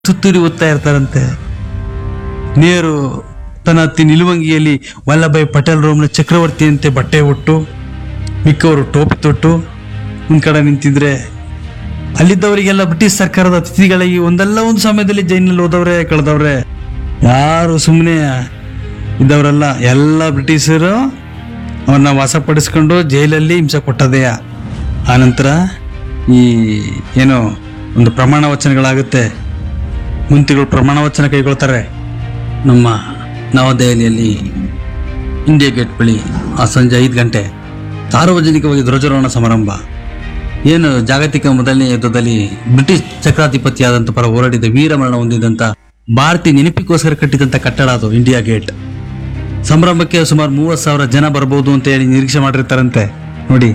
ಸುತ್ತೂರಿ ಓದ್ತಾ ಇರ್ತಾರಂತೆ ನೇರು ತನ್ನ ಅತ್ತಿ ನಿಲುವಂಗಿಯಲ್ಲಿ ವಲ್ಲಭಾಯ್ ಪಟೇಲ್ ರೋಮ್ನ ಚಕ್ರವರ್ತಿಯಂತೆ ಬಟ್ಟೆ ಉಟ್ಟು ಮಿಕ್ಕವರು ಟೋಪಿ ತೊಟ್ಟು ಒಂದ್ ಕಡೆ ನಿಂತಿದ್ರೆ ಅಲ್ಲಿದ್ದವರಿಗೆಲ್ಲ ಬ್ರಿಟಿಷ್ ಸರ್ಕಾರದ ಅತಿಥಿಗಳಿಗೆ ಒಂದಲ್ಲ ಒಂದು ಸಮಯದಲ್ಲಿ ಜೈಲಿನಲ್ಲಿ ಹೋದವ್ರೆ ಕಳೆದವ್ರೆ ಯಾರು ಸುಮ್ಮನೆ ಇದ್ದವರೆಲ್ಲ ಎಲ್ಲ ಬ್ರಿಟಿಷರು ಅವನ್ನ ವಶಪಡಿಸ್ಕೊಂಡು ಜೈಲಲ್ಲಿ ಹಿಂಸೆ ಕೊಟ್ಟದೆಯ ಆನಂತರ ಈ ಏನು ಒಂದು ಪ್ರಮಾಣ ವಚನಗಳಾಗುತ್ತೆ ಮುಂತಿಗಳು ಪ್ರಮಾಣ ವಚನ ಕೈಗೊಳ್ತಾರೆ ನಮ್ಮ ನವದೆಹಲಿಯಲ್ಲಿ ಇಂಡಿಯಾ ಗೇಟ್ ಬಳಿ ಆ ಸಂಜೆ ಐದು ಗಂಟೆ ಸಾರ್ವಜನಿಕವಾಗಿ ಧ್ವಜಾರೋಹಣ ಸಮಾರಂಭ ಏನು ಜಾಗತಿಕ ಮೊದಲನೇ ಯುದ್ಧದಲ್ಲಿ ಬ್ರಿಟಿಷ್ ಚಕ್ರಾಧಿಪತಿಯಾದಂಥ ಪರ ಹೋರಾಡಿದ ವೀರಮರಣ ಹೊಂದಿದಂಥ ಭಾರತೀಯ ನೆನಪಿಗೋಸ್ಕರ ಕಟ್ಟಿದಂಥ ಕಟ್ಟಡ ಅದು ಇಂಡಿಯಾ ಗೇಟ್ ಸಂಭ್ರಮಕ್ಕೆ ಸುಮಾರು ಮೂವತ್ತು ಸಾವಿರ ಜನ ಬರ್ಬೋದು ಅಂತ ಹೇಳಿ ನಿರೀಕ್ಷೆ ಮಾಡಿರ್ತಾರಂತೆ ನೋಡಿ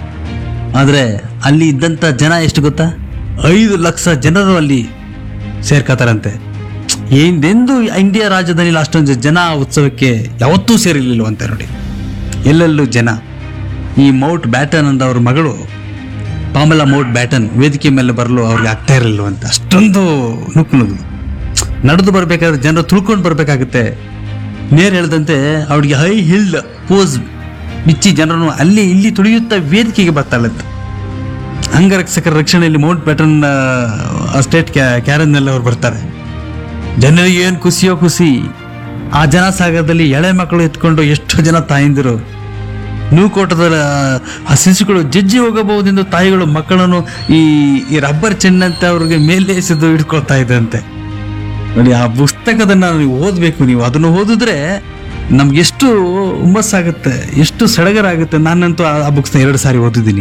ಆದರೆ ಅಲ್ಲಿ ಇದ್ದಂಥ ಜನ ಎಷ್ಟು ಗೊತ್ತಾ ಐದು ಲಕ್ಷ ಜನರು ಅಲ್ಲಿ ಸೇರ್ಕೋತಾರಂತೆ ಹಿಂದೆಂದು ಇಂಡಿಯಾ ರಾಜ್ಯದಲ್ಲಿ ಅಷ್ಟೊಂದು ಜನ ಆ ಉತ್ಸವಕ್ಕೆ ಯಾವತ್ತೂ ಸೇರಿರ್ಲಿಲ್ವಂತೆ ನೋಡಿ ಎಲ್ಲೆಲ್ಲೂ ಜನ ಈ ಮೌಂಟ್ ಬ್ಯಾಟನ್ ಅಂದ ಅವ್ರ ಮಗಳು ಪಾಮಲಾ ಮೌಂಟ್ ಬ್ಯಾಟನ್ ವೇದಿಕೆ ಮೇಲೆ ಬರಲು ಅವ್ರಿಗೆ ಆಗ್ತಾ ಇರಲಿಲ್ವಂತೆ ಅಷ್ಟೊಂದು ನುಕ್ಕು ನುಗ್ಗು ನಡೆದು ಬರಬೇಕಾದ್ರೆ ಜನರು ತುಳ್ಕೊಂಡು ಬರಬೇಕಾಗುತ್ತೆ ನೇರ್ ಹೇಳ್ದಂತೆ ಅವಳಿಗೆ ಹೈ ಹಿಲ್ಡ್ ಪೋಸ್ ಬಿಚ್ಚಿ ಜನರನ್ನು ಅಲ್ಲಿ ಇಲ್ಲಿ ತುಳಿಯುತ್ತಾ ವೇದಿಕೆಗೆ ಬರ್ತಾಳಂತೆ ಅಂಗರಕ್ಷಕರ ರಕ್ಷಣೆಯಲ್ಲಿ ಮೌಂಟ್ ಬ್ಯಾಟನ್ ಸ್ಟೇಟ್ ಕ್ಯಾರನ್ನಲ್ಲಿ ಅವ್ರು ಬರ್ತಾರೆ ಜನರಿಗೆ ಏನು ಖುಷಿಯೋ ಖುಷಿ ಆ ಜನಸಾಗರದಲ್ಲಿ ಎಳೆ ಮಕ್ಕಳು ಎತ್ಕೊಂಡು ಎಷ್ಟು ಜನ ತಾಯಂದಿರು ನೂಕೋಟದ ಆ ಶಿಶುಗಳು ಜಜ್ಜಿ ಹೋಗಬಹುದೆಂದು ತಾಯಿಗಳು ಮಕ್ಕಳನ್ನು ಈ ಈ ರಬ್ಬರ್ ಚೆನ್ನಂತೆ ಅವ್ರಿಗೆ ಮೇಲೆ ಎಸೆದು ಹಿಡ್ಕೊಳ್ತಾ ಇದ್ದಂತೆ ನೋಡಿ ಆ ಪುಸ್ತಕದನ್ನ ನೀವು ಓದಬೇಕು ನೀವು ಅದನ್ನು ಓದಿದ್ರೆ ನಮ್ಗೆ ಎಷ್ಟು ಹುಮ್ಮಸ್ಸಾಗುತ್ತೆ ಎಷ್ಟು ಸಡಗರ ಆಗುತ್ತೆ ನಾನಂತೂ ಆ- ಆ ಬುಕ್ಸ್ನ ಎರಡು ಸಾರಿ ಓದಿದ್ದೀನಿ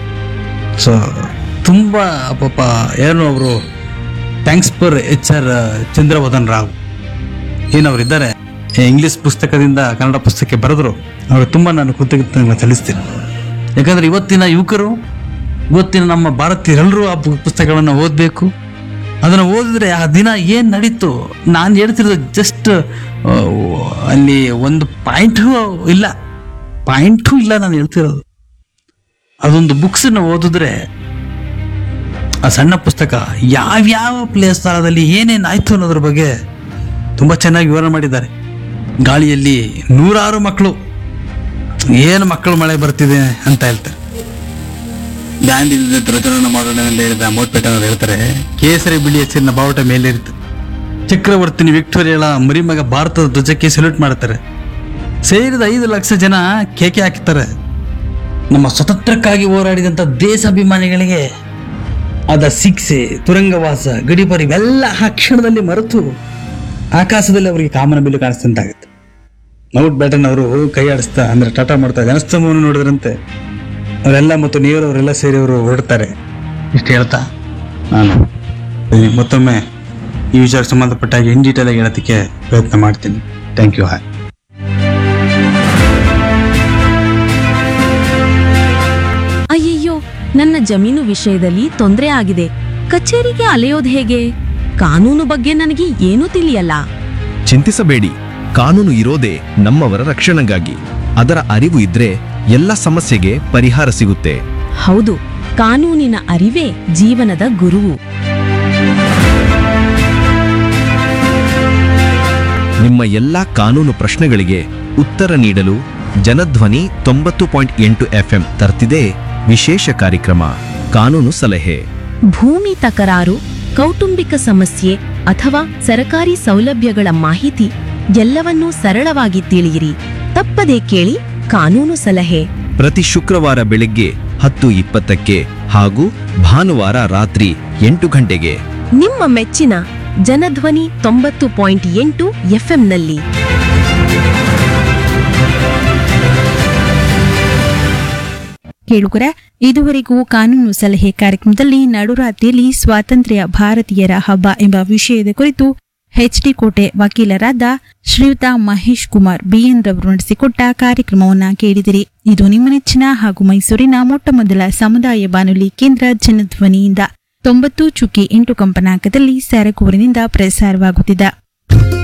ಸೊ ತುಂಬ ಪಾಪ ಏನು ಅವರು thanks for H R Chandravadan Rao ಏನವ್ರು ಇದ್ದಾರೆ ಇಂಗ್ಲಿಷ್ ಪುಸ್ತಕದಿಂದ ಕನ್ನಡ ಪುಸ್ತಕಕ್ಕೆ ಬರೆದ್ರು ಅವ್ರಿಗೆ ತುಂಬ ನಾನು ಕೃತಜ್ಞತೆಗಳನ್ನ ಸಲ್ಲಿಸ್ತೀನಿ ಯಾಕಂದ್ರೆ ಇವತ್ತಿನ ಯುವಕರು ಇವತ್ತಿನ ನಮ್ಮ ಭಾರತೀಯರೆಲ್ಲರೂ ಆ ಪು- ಪುಸ್ತಕಗಳನ್ನು ಓದಬೇಕು ಅದನ್ನು ಓದಿದ್ರೆ ಆ ದಿನ ಏನು ನಡೀತು ನಾನು ಹೇಳ್ತಿರೋದು ಜಸ್ಟ್ ಅಲ್ಲಿ ಒಂದು ಪಾಯಿಂಟು ಇಲ್ಲ ಪಾಯಿಂಟು ಇಲ್ಲ ನಾನು ಹೇಳ್ತಿರೋದು ಅದೊಂದು ಬುಕ್ಸನ್ನು ಓದಿದ್ರೆ ಆ ಸಣ್ಣ ಪುಸ್ತಕ ಯಾವ್ಯಾವ ಪ್ಲೇಸ್ ಸ್ಥಳದಲ್ಲಿ ಏನೇನು ಆಯ್ತು ಅನ್ನೋದ್ರ ಬಗ್ಗೆ ತುಂಬ ಚೆನ್ನಾಗಿ ವಿವರಣೆ ಮಾಡಿದ್ದಾರೆ ಗಾಳಿಯಲ್ಲಿ ನೂರಾರು ಮಕ್ಕಳು ಏನು ಮಕ್ಕಳು ಮಳೆ ಬರ್ತಿದೆ ಅಂತ ಹೇಳ್ತಾರೆ ದಾಂಡಿ ಧ್ವಜಾರೋಹಣ ಮಾಡೋಣ ಅಂತ ಹೇಳಿದ ಮೋಟ್ಪೇಟ ಅವ್ರು ಹೇಳ್ತಾರೆ ಕೇಸರಿ ಬಿಳಿ ಹೆಸರಿನ ಬಾವುಟ ಮೇಲಿರುತ್ತೆ ಚಕ್ರವರ್ತಿನಿ ವಿಕ್ಟೋರಿಯಾಳ ಮರಿಮಗ ಭಾರತದ ಧ್ವಜಕ್ಕೆ ಸೆಲ್ಯೂಟ್ ಮಾಡ್ತಾರೆ ಸೇರಿದ ಐದು ಲಕ್ಷ ಜನ ಕೇಕೆ ಹಾಕ್ತಾರೆ ನಮ್ಮ ಸ್ವತಂತ್ರಕ್ಕಾಗಿ ಹೋರಾಡಿದಂಥ ದೇಶಾಭಿಮಾನಿಗಳಿಗೆ ಆದ ಶಿಕ್ಷೆ ತುರಂಗವಾಸ ಗಡಿಪಾರು ಇವೆಲ್ಲ ಆ ಕ್ಷಣದಲ್ಲಿ ಮರೆತು ಆಕಾಶದಲ್ಲಿ ಅವರಿಗೆ ಕಾಮನ ಬಿಲ್ಲು ಕಾಣಿಸ್ತಂತಾಗುತ್ತೆ ಮೌಂಟ್ ಬ್ಯಾಟನ್ ಅವರು ಕೈ ಆಡಿಸ್ತಾ ಅಂದ್ರೆ ಟಾಟಾ ಮಾಡ್ತಾ ಜನಸ್ತಂಭವನ್ನು ನೋಡಿದ್ರಂತೆ ಅವರೆಲ್ಲ ಮತ್ತು ನೀವರವರೆಲ್ಲ ಸೇರಿ ಅವರು ಹೊರಡ್ತಾರೆ ಇಷ್ಟು ಹೇಳ್ತಾ ನಾನು ಈ ಮತ್ತೊಮ್ಮೆ ಈ ವಿಚಾರಕ್ಕೆ ಸಂಬಂಧಪಟ್ಟ ಹಾಗೆ ಇನ್ ಡೀಟೇಲ್ ಆಗಿ ಹೇಳೋದಕ್ಕೆ ಪ್ರಯತ್ನ ಮಾಡ್ತೀನಿ ಥ್ಯಾಂಕ್ ಯು ಹಾಯ್ ಅಯ್ಯಯ್ಯೋ ನನ್ನ ಜಮೀನು ವಿಷಯದಲ್ಲಿ ತೊಂದರೆ ಆಗಿದೆ ಕಚೇರಿಗೆ ಅಲೆಯೋದ್ ಹೇಗೆ ಕಾನೂನು ಬಗ್ಗೆ ನನಗೆ ಏನೂ ತಿಳಿಯಲ್ಲ ಚಿಂತಿಸಬೇಡಿ ಕಾನೂನು ಇರೋದೇ ನಮ್ಮವರ ರಕ್ಷಣೆಗಾಗಿ ಅದರ ಅರಿವು ಇದ್ರೆ ಎಲ್ಲ ಸಮಸ್ಯೆಗೆ ಪರಿಹಾರ ಸಿಗುತ್ತೆ ಹೌದು ಕಾನೂನಿನ ಅರಿವೇ ಜೀವನದ ಗುರುವು ನಿಮ್ಮ ಎಲ್ಲ ಕಾನೂನು ಪ್ರಶ್ನೆಗಳಿಗೆ ಉತ್ತರ ನೀಡಲು ಜನಧ್ವನಿ ತೊಂಬತ್ತು ಪಾಯಿಂಟ್ ಎಂಟು ಎಫ್ಎಂ ತರ್ತಿದೆ ವಿಶೇಷ ಕಾರ್ಯಕ್ರಮ ಕಾನೂನು ಸಲಹೆ ಭೂಮಿ ತಕರಾರು ಕೌಟುಂಬಿಕ ಸಮಸ್ಯೆ ಅಥವಾ ಸರಕಾರಿ ಸೌಲಭ್ಯಗಳ ಮಾಹಿತಿ ಎಲ್ಲವನ್ನೂ ಸರಳವಾಗಿ ತಿಳಿಯಿರಿ ತಪ್ಪದೇ ಕೇಳಿ ಕಾನೂನು ಸಲಹೆ ಪ್ರತಿ ಶುಕ್ರವಾರ ಬೆಳಗ್ಗೆ ಹತ್ತು ಇಪ್ಪತ್ತಕ್ಕೆ ಹಾಗೂ ಭಾನುವಾರ ರಾತ್ರಿ ಎಂಟು ಗಂಟೆಗೆ ನಿಮ್ಮ ಮೆಚ್ಚಿನ ಜನಧ್ವನಿ ತೊಂಬತ್ತು ಪಾಯಿಂಟ್ ಎಂಟು ಎಫ್ಎಂನಲ್ಲಿ ಕೇಳುಗರ ಇದುವರೆಗೂ ಕಾನೂನು ಸಲಹೆ ಕಾರ್ಯಕ್ರಮದಲ್ಲಿ ನಡುರಾತ್ರಿಯಲ್ಲಿ ಸ್ವಾತಂತ್ರ್ಯ ಭಾರತೀಯರ ಹಬ್ಬ ಎಂಬ ವಿಷಯದ ಕುರಿತು ಎಚ್ಡಿ ಕೋಟೆ ವಕೀಲರಾದ ಶ್ರೀಯುತ ಮಹೇಶ್ ಕುಮಾರ್ ಬಿಎನ್ ರವರು ನಡೆಸಿಕೊಟ್ಟ ಕಾರ್ಯಕ್ರಮವನ್ನ ಕೇಳಿದಿರಿ ಇದು ನಿಮ್ಮ ನೆಚ್ಚಿನ ಹಾಗೂ ಮೈಸೂರಿನ ಮೊಟ್ಟಮೊದಲ ಸಮುದಾಯ ಬಾನುಲಿ ಕೇಂದ್ರ ಜನಧ್ವನಿಯಿಂದ ತೊಂಬತ್ತು ಚುಕ್ಕಿ ಎಂಟು ಕಂಪನಾಂಕದಲ್ಲಿ ಸರಗೂರಿನಿಂದ ಪ್ರಸಾರವಾಗುತ್ತಿದೆ